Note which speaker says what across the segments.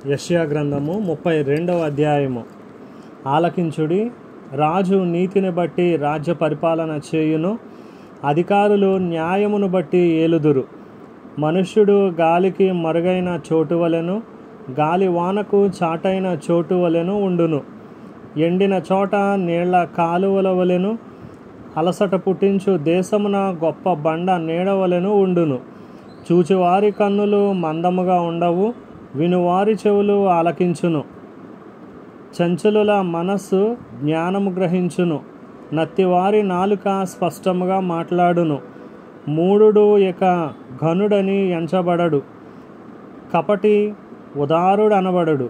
Speaker 1: యష్యా గ్రంథము ముప్పై రెండవ అధ్యాయము ఆలకించుడి రాజు నీతిని బట్టి రాజ్య పరిపాలన చేయును అధికారులు న్యాయమును బట్టి ఏలుదురు మనుష్యుడు గాలికి మరుగైన చోటు వలెను గాలి వానకు చాటైన చోటు వలెను ఉండును ఎండిన చోట నీళ్ల కాలువల వలెను అలసట పుట్టించు దేశమున గొప్ప బండ నీడవలెను ఉండును చూచువారి కన్నులు మందముగా ఉండవు వినువారి చెవులు ఆలకించును చంచలుల మనస్సు జ్ఞానము గ్రహించును నత్తివారి నాలుక స్పష్టముగా మాట్లాడును మూడుడు ఇక ఘనుడని ఎంచబడడు కపటి ఉదారుడు అనబడడు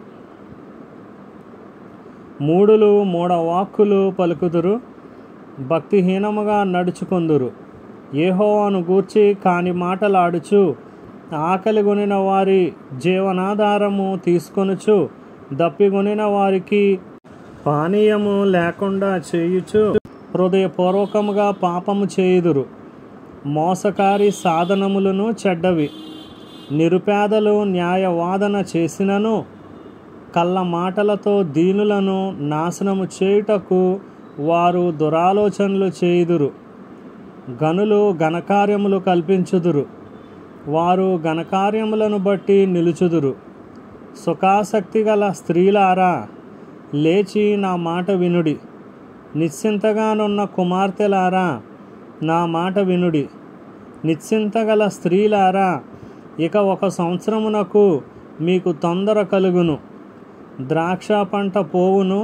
Speaker 1: మూడులు మూడవాక్కులు పలుకుదురు భక్తిహీనముగా నడుచుకుందురు ఏహోవాను గూర్చి కాని మాటలాడుచు ఆకలిగొనిన వారి జీవనాధారము తీసుకొనుచు దప్పిగొనిన వారికి పానీయము లేకుండా చేయుచు హృదయపూర్వకముగా పాపము చేయుదురు మోసకారి సాధనములను చెడ్డవి నిరుపేదలు న్యాయవాదన చేసినను కళ్ళ మాటలతో దీనులను నాశనము చేయుటకు వారు దురాలోచనలు చేయుదురు గనులు ఘనకార్యములు కల్పించుదురు వారు ఘనకార్యములను బట్టి నిలుచుదురు సుఖాసక్తి గల స్త్రీలారా లేచి నా మాట వినుడి నిశ్చింతగానున్న కుమార్తెలారా నా మాట వినుడి నిశ్చింతగల స్త్రీలారా ఇక ఒక సంవత్సరమునకు మీకు తొందర కలుగును ద్రాక్ష పంట పోవును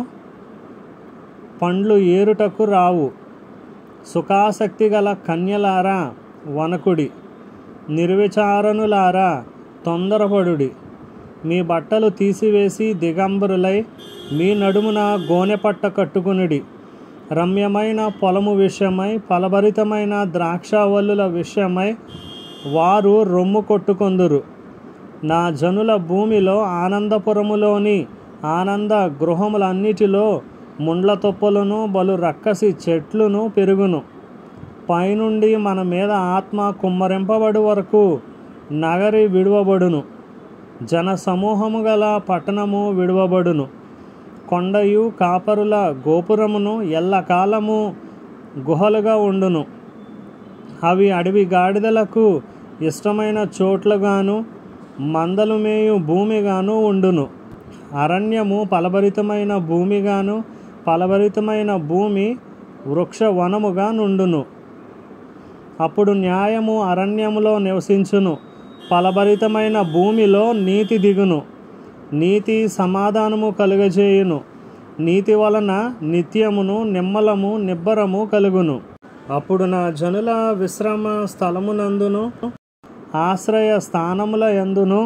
Speaker 1: పండ్లు ఏరుటకు రావు సుఖాసక్తి గల కన్యలారా వనకుడి నిర్విచారణులారా తొందరపడుడి మీ బట్టలు తీసివేసి దిగంబరులై మీ నడుమున గోనె పట్ట కట్టుకునుడి రమ్యమైన పొలము విషయమై ఫలభరితమైన ద్రాక్షావల్లుల విషయమై వారు రొమ్ము కొట్టుకొందురు నా జనుల భూమిలో ఆనందపురములోని ఆనంద గృహములన్నిటిలో ముండ్ల తొప్పలను బలు రక్కసి చెట్లును పెరుగును పైనుండి మన మీద ఆత్మ కుమ్మరింపబడు వరకు నగరి విడువబడును జన సమూహము గల పట్టణము విడువబడును కొండయు కాపరుల గోపురమును ఎల్లకాలము గుహలుగా ఉండును అవి అడవి గాడిదలకు ఇష్టమైన చోట్లుగాను మందలు మేయు భూమిగాను ఉండును అరణ్యము ఫలభరితమైన భూమిగాను ఫలభరితమైన భూమి వృక్ష వనముగా నుండును అప్పుడు న్యాయము అరణ్యములో నివసించును ఫలభరితమైన భూమిలో నీతి దిగును నీతి సమాధానము కలుగజేయును నీతి వలన నిత్యమును నిమ్మలము నిబ్బరము కలుగును అప్పుడు నా జనుల విశ్రమ స్థలమునందును ఆశ్రయ స్థానముల ఎందును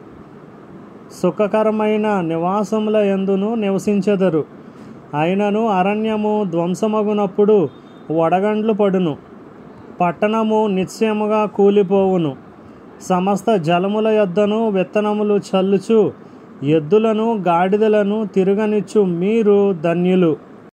Speaker 1: సుఖకరమైన నివాసముల ఎందును నివసించెదరు అయినను అరణ్యము ధ్వంసమగునప్పుడు వడగండ్లు పడును పట్టణము నిశ్చయముగా కూలిపోవును సమస్త జలముల యొద్దను విత్తనములు చల్లుచు ఎద్దులను గాడిదలను తిరగనిచ్చు మీరు ధన్యులు